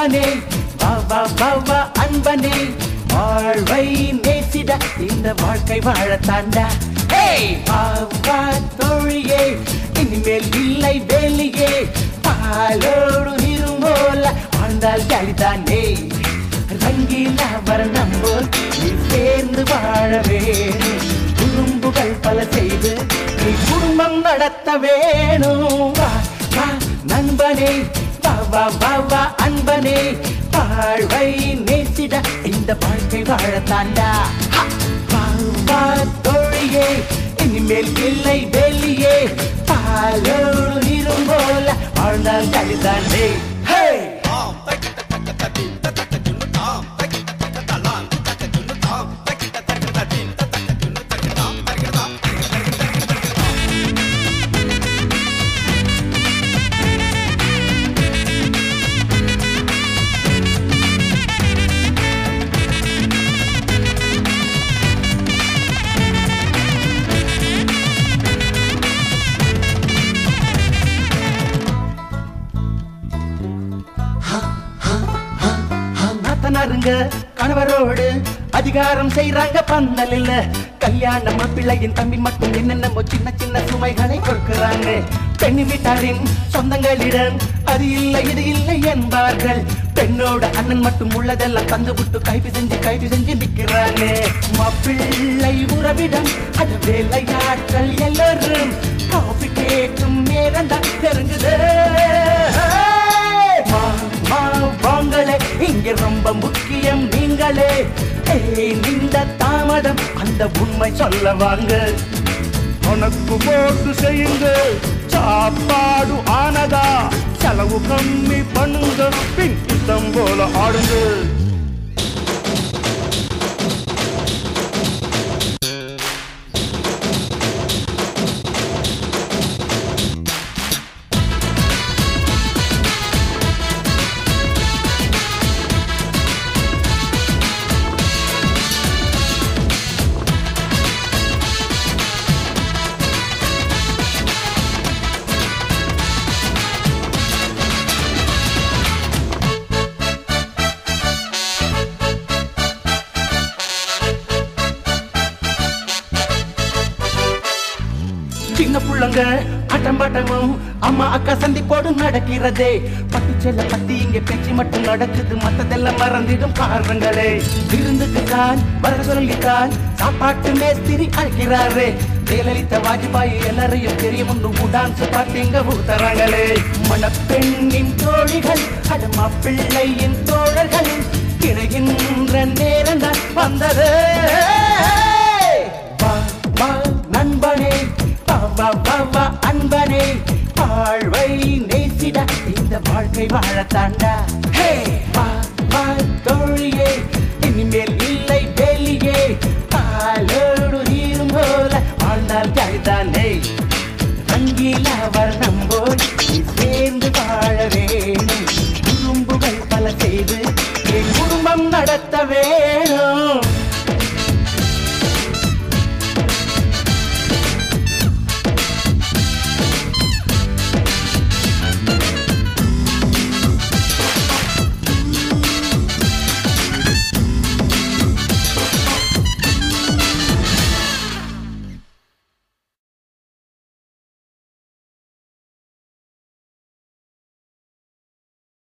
நண்பனே வா வா வா வா அன்பனே வாழ்வை நேசிட இந்த வாழ்க்கை வாழத்தாண்டா ஏய் வா வா தோழியே இனிமேல் இல்லை வேலியே பாலோடு இரும்போல வாழ்ந்தால் ஜாலிதானே ரங்கீல வர்ணம் போல் நீ சேர்ந்து வாழ வேணும் குறும்புகள் பல செய்து நீ குடும்பம் நடத்த வேணும் வா வா நண்பனே வா வா வா வா அன்பனே வாழ்வை நேசிட இந்த வாழ்க்கை வாழத்தாண்டா ஹா! வா வா தோழியே இனிமேல் இல்லை வெளியே பாலோடு இரும்போல வாழ்ந்தால் கழிதாண்டே ஹே நாத்தனாருங்க கணவரோடு அதிகாரம் செய்றாங்க பந்தல் இல்ல கல்யாணம் பிள்ளையின் தம்பி மட்டும் என்னென்னமோ சின்ன சின்ன சுமைகளை கொடுக்கிறாங்க பெண்ணு வீட்டாரின் சொந்தங்களிடம் அது இல்லை இது இல்லை என்பார்கள் பெண்ணோட அண்ணன் மட்டும் உள்ளதெல்லாம் தந்து விட்டு கைது செஞ்சு கைது செஞ்சு நிக்கிறாங்க மாப்பிள்ளை உறவிடம் அது வேலையாட்கள் எல்லாரும் காஃபி கேட்கும் நேரம் தான் தெரிஞ்சுது மா, மா, வாங்களே இங்க ரொம்ப முக்கியம் நீங்களே ஏய், இந்த தாமதம் அந்த உண்மை சொல்ல வாங்க கணக்கு போட்டு செய்யுங்க சாப்பாடு ஆனதா செலவு கம்மி பண்ணுங்க பின் இஷ்டம் போல ஆடுங்க சின்ன புள்ளங்க அட்டம் பட்டமும் அம்மா அக்கா சந்திப்போடு நடக்கிறதே பட்டு செல்ல பத்தி இங்க பேச்சு மட்டும் நடக்குது மத்ததெல்லாம் மறந்திடும் பாருங்களே விருந்துக்கு தான் வர சொல்லித்தான் சாப்பாட்டு மேஸ்திரி அழைக்கிறாரே ஜெயலலிதா வாஜ்பாய் எல்லாரையும் தெரியும் ஒன்று டான்ஸ் பாட்டு இங்க ஊத்துறாங்களே மணப்பெண்ணின் தோழிகள் அடமா பிள்ளையின் தோழர்கள் இணைகின்ற நேரம் தான் வந்தது வா வா நண்பனே வா வா வா வா அன்பனே வாழ்வை நேசிட இந்த வாழ்க்கை வாழத்தாண்டா ஹே வா வா தோழியே இனிமேல் இல்லை வேலியே காலோடு ஈரும் போல வாழ்ந்தால் ஜாலிதானே ரங்கீல வர்ணம் போல் நீ சேர்ந்து வாழ வேணும் குறும்புகள் பல செய்து என் குடும்பம் நடத்த வேணும்